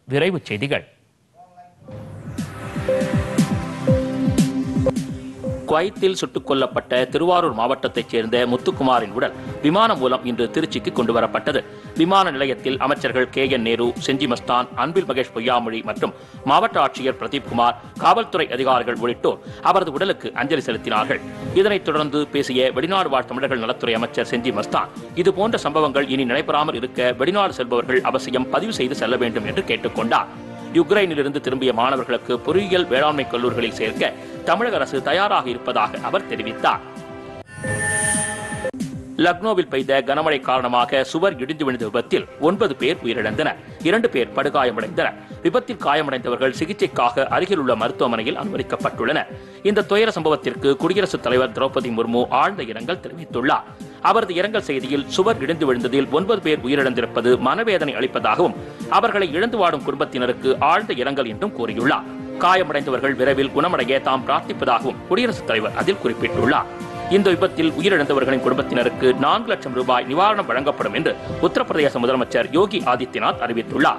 விரைவுச் செய்திகள் குவைத்தில் சுட்டுக் கொல்லப்பட்ட திருவாரூர் மாவட்டத்தைச் சேர்ந்த முத்துக்குமாரின் உடல் விமானம் மூலம் இன்று திருச்சிக்கு கொண்டு வரப்பட்டது விமான நிலையத்தில் அமைச்சர்கள் கே என் நேரு செஞ்சி மஸ்தான் அன்பில் மகேஷ் பொய்யாமொழி மற்றும் மாவட்ட ஆட்சியர் பிரதீப் குமார் காவல்துறை அதிகாரிகள் உள்ளிட்டோர் அவரது உடலுக்கு அஞ்சலி செலுத்தினார்கள் இதனைத் தொடர்ந்து பேசிய வெளிநாடு வாழ் தமிழர்கள் நலத்துறை அமைச்சர் செஞ்சி மஸ்தான் இதுபோன்ற சம்பவங்கள் இனி நடைபெறாமல் இருக்க வெளிநாடு செல்பவர்கள் அவசியம் பதிவு செய்து செல்ல வேண்டும் என்று கேட்டுக்கொண்டார் யுக்ரைனிலிருந்து திரும்பிய மாணவர்களுக்கு பொறியியல் வேளாண்மை கல்லூரிகளில் சேர்க்க தமிழக அரசு தயாராக இருப்பதாக அவர் தெரிவித்தார் லக்னோவில் பெய்த கனமழை காரணமாக சுவர் இடிந்து விழுந்த விபத்தில் ஒன்பது பேர் உயிரிழந்தனர் இரண்டு பேர் படுகாயமடைந்தனர் விபத்தில் காயமடைந்தவர்கள் சிகிச்சைக்காக அருகில் உள்ள மருத்துவமனையில் அனுமதிக்கப்பட்டுள்ளனர் இந்த துயர சம்பவத்திற்கு குடியரசுத் தலைவர் திரௌபதி முர்மு ஆழ்ந்த இரங்கல் தெரிவித்துள்ளார் அவரது இரங்கல் செய்தியில் சுவர் இடிந்து விழுந்ததில் ஒன்பது பேர் உயிரிழந்திருப்பது மனவேதனை அளிப்பதாகவும் அவர்களை இழந்து வாடும் குடும்பத்தினருக்கு ஆழ்ந்த இரங்கல் என்றும் கூறியுள்ளார் காயமடைந்தவர்கள் விரைவில் குணமடைய தாம் பிரார்த்திப்பதாகவும் குடியரசுத் தலைவர் அதில் குறிப்பிட்டுள்ளார் இந்த விபத்தில் உயிரிழந்தவர்களின் குடும்பத்தினருக்கு நான்கு லட்சம் ரூபாய் நிவாரணம் வழங்கப்படும் என்று உத்தரப்பிரதேச முதலமைச்சர் யோகி ஆதித்யநாத் அறிவித்துள்ளார்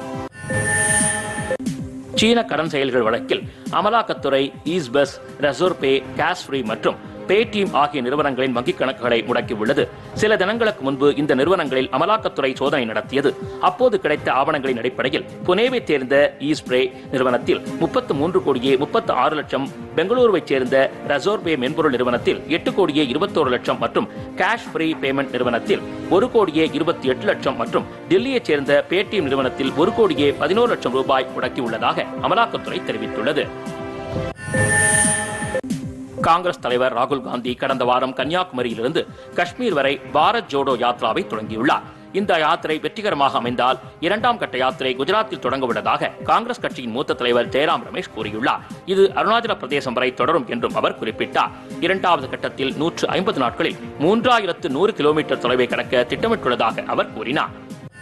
சீன கடன் செயல்கள் வழக்கில் அமலாக்கத்துறை ஈஸ்பஸ் ரெசோர்பே காஸ்ஃப்ரீ மற்றும் பேடிஎம் ஆகிய நிறுவனங்களின் வங்கிக் கணக்குகளை முடக்கியுள்ளது சில தினங்களுக்கு முன்பு இந்த நிறுவனங்களில் அமலாக்கத்துறை சோதனை நடத்தியது அப்போது கிடைத்த ஆவணங்களின் அடிப்படையில் புனேவைச் சேர்ந்த ஈஸ்ப்ரே நிறுவனத்தில் முப்பத்து மூன்று கோடியே முப்பத்து ஆறு லட்சம் பெங்களூருவைச் சேர்ந்த ரெசோர்பே மென்பொருள் நிறுவனத்தில் எட்டு கோடியே இருபத்தோரு லட்சம் மற்றும் கேஷ் ஃப்ரீ பேமெண்ட் நிறுவனத்தில் ஒரு கோடியே இருபத்தி எட்டு லட்சம் மற்றும் டெல்லியைச் சேர்ந்த பேடிஎம் நிறுவனத்தில் ஒரு கோடியே பதினோரு லட்சம் ரூபாய் முடக்கியுள்ளதாக அமலாக்கத்துறை தெரிவித்துள்ளது காங்கிரஸ் தலைவர் ராகுல் காந்தி கடந்த வாரம் கன்னியாகுமரியிலிருந்து காஷ்மீர் வரை பாரத் ஜோடோ யாத்ராவை தொடங்கியுள்ளார் இந்த யாத்திரை வெற்றிகரமாக அமைந்தால் இரண்டாம் கட்ட யாத்திரை குஜராத்தில் தொடங்க உள்ளதாக காங்கிரஸ் கட்சியின் மூத்த தலைவர் ஜெயராம் ரமேஷ் கூறியுள்ளார் இது அருணாச்சல பிரதேசம் வரை தொடரும் என்றும் அவர் குறிப்பிட்டார் இரண்டாவது கட்டத்தில் நூற்று ஐம்பது நாட்களில் மூன்றாயிரத்து நூறு கிலோமீட்டர் தொலைவை கடக்க திட்டமிட்டுள்ளதாக அவர் கூறினார்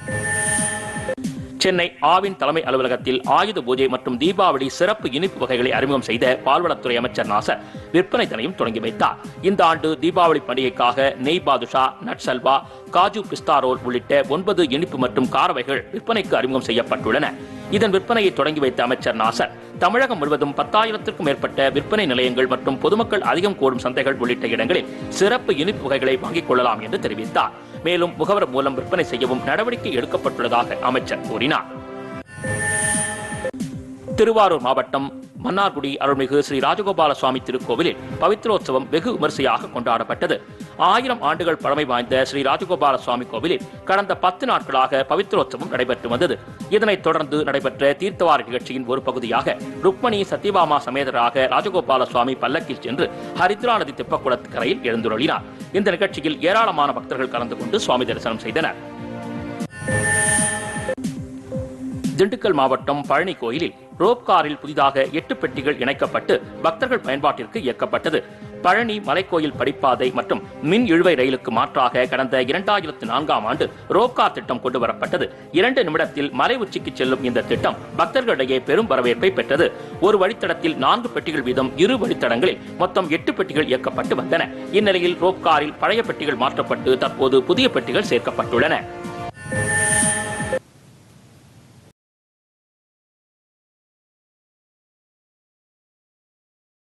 சென்னை ஆவின் தலைமை அலுவலகத்தில் ஆயுத பூஜை மற்றும் தீபாவளி சிறப்பு இனிப்பு வகைகளை அறிமுகம் செய்த பால்வளத்துறை அமைச்சர் நாசர் விற்பனை தினையும் தொடங்கி வைத்தார் இந்த ஆண்டு தீபாவளி பண்டிகைக்காக நெய் பாதுஷா நட் சல்வா காஜு பிஸ்தா ரோல் உள்ளிட்ட ஒன்பது இனிப்பு மற்றும் கார வகைகள் விற்பனைக்கு அறிமுகம் செய்யப்பட்டுள்ளன இதன் விற்பனையை தொடங்கி வைத்த அமைச்சர் நாசர் தமிழகம் முழுவதும் பத்தாயிரத்திற்கும் மேற்பட்ட விற்பனை நிலையங்கள் மற்றும் பொதுமக்கள் அதிகம் கூடும் சந்தைகள் உள்ளிட்ட இடங்களில் சிறப்பு இனிப்பு வகைகளை வாங்கிக் கொள்ளலாம் என்று தெரிவித்தார் மேலும் முகவர் மூலம் விற்பனை செய்யவும் நடவடிக்கை எடுக்கப்பட்டுள்ளதாக அமைச்சர் கூறினார் திருவாரூர் மாவட்டம் மன்னார்குடி அருள்மிகு ஸ்ரீ ராஜகோபால சுவாமி திருக்கோவிலில் பவித்ரோத்சவம் வெகு விமரிசையாக கொண்டாடப்பட்டது ஆயிரம் ஆண்டுகள் பழமை வாய்ந்த ஸ்ரீ ராஜகோபால சுவாமி கோவிலில் கடந்த பத்து நாட்களாக பவித்ரோத்சவம் நடைபெற்று வந்தது இதனைத் தொடர்ந்து நடைபெற்ற தீர்த்தவார நிகழ்ச்சியின் ஒரு பகுதியாக ருக்மணி சத்யபாமா சமேதராக ராஜகோபால சுவாமி பல்லக்கில் சென்று ஹரித்ரா நதி தெப்பக்குளத்து கரையில் எழுந்துருளினார் இந்த நிகழ்ச்சியில் ஏராளமான பக்தர்கள் கலந்து கொண்டு சுவாமி தரிசனம் செய்தனர் திண்டுக்கல் மாவட்டம் பழனி கோயிலில் ரோப் காரில் புதிதாக எட்டு பெட்டிகள் இணைக்கப்பட்டு பக்தர்கள் பயன்பாட்டிற்கு இயக்கப்பட்டது பழனி மலைக்கோயில் படிப்பாதை மற்றும் மின் இழுவை ரயிலுக்கு மாற்றாக கடந்த இரண்டாயிரத்து நான்காம் ஆண்டு ரோப்கார் திட்டம் கொண்டு வரப்பட்டது இரண்டு நிமிடத்தில் மலை உச்சிக்கு செல்லும் இந்த திட்டம் பக்தர்களிடையே பெரும் வரவேற்பை பெற்றது ஒரு வழித்தடத்தில் நான்கு பெட்டிகள் வீதம் இரு வழித்தடங்களில் மொத்தம் எட்டு பெட்டிகள் இயக்கப்பட்டு வந்தன இந்நிலையில் ரோப்காரில் பழைய பெட்டிகள் மாற்றப்பட்டு தற்போது புதிய பெட்டிகள் சேர்க்கப்பட்டுள்ளன